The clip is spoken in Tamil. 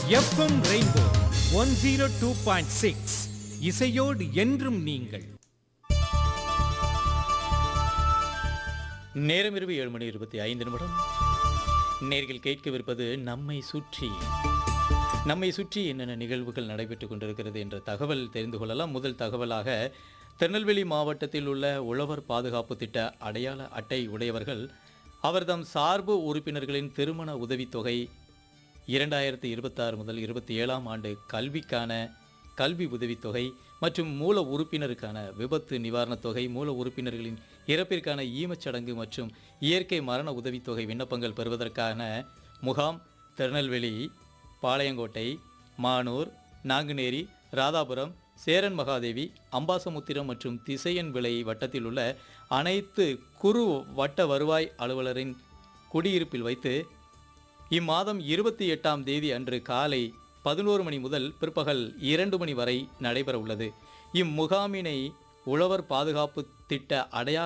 FM rainbow one zero two point six இசையோடு என்றும் நீங்கள் நேரம் இரவு ஏழு மணி இருபத்தி ஐந்து நிமிடம் நேர்கள் கேட்கவிருப்பது நம்மை சுற்றி நம்மை சுற்றி என்னென்ன நிகழ்வுகள் நடைபெற்றுக் கொண்டிருக்கிறது என்ற தகவல் தெரிந்து கொள்ளலாம் முதல் தகவலாக திருநெல்வேலி மாவட்டத்தில் உள்ள உழவர் பாதுகாப்பு திட்ட அடையாள அட்டை உடையவர்கள் அவர்தம் சார்பு உறுப்பினர்களின் திருமண உதவித்தொகை இரண்டாயிரத்தி இருபத்தாறு முதல் இருபத்தி ஏழாம் ஆண்டு கல்விக்கான கல்வி உதவித்தொகை மற்றும் மூல உறுப்பினருக்கான விபத்து நிவாரணத் தொகை மூல உறுப்பினர்களின் இறப்பிற்கான ஈமச்சடங்கு மற்றும் இயற்கை மரண உதவித்தொகை விண்ணப்பங்கள் பெறுவதற்கான முகாம் திருநெல்வேலி பாளையங்கோட்டை மானூர் நாங்குநேரி ராதாபுரம் சேரன் மகாதேவி அம்பாசமுத்திரம் மற்றும் திசையன் விளை வட்டத்தில் உள்ள அனைத்து குறு வட்ட வருவாய் அலுவலரின் குடியிருப்பில் வைத்து இம்மாதம் இருபத்தி எட்டாம் தேதி அன்று காலை பதினோரு மணி முதல் பிற்பகல் இரண்டு மணி வரை நடைபெற உள்ளது இம்முகாமினை உழவர் பாதுகாப்பு திட்ட அடையாள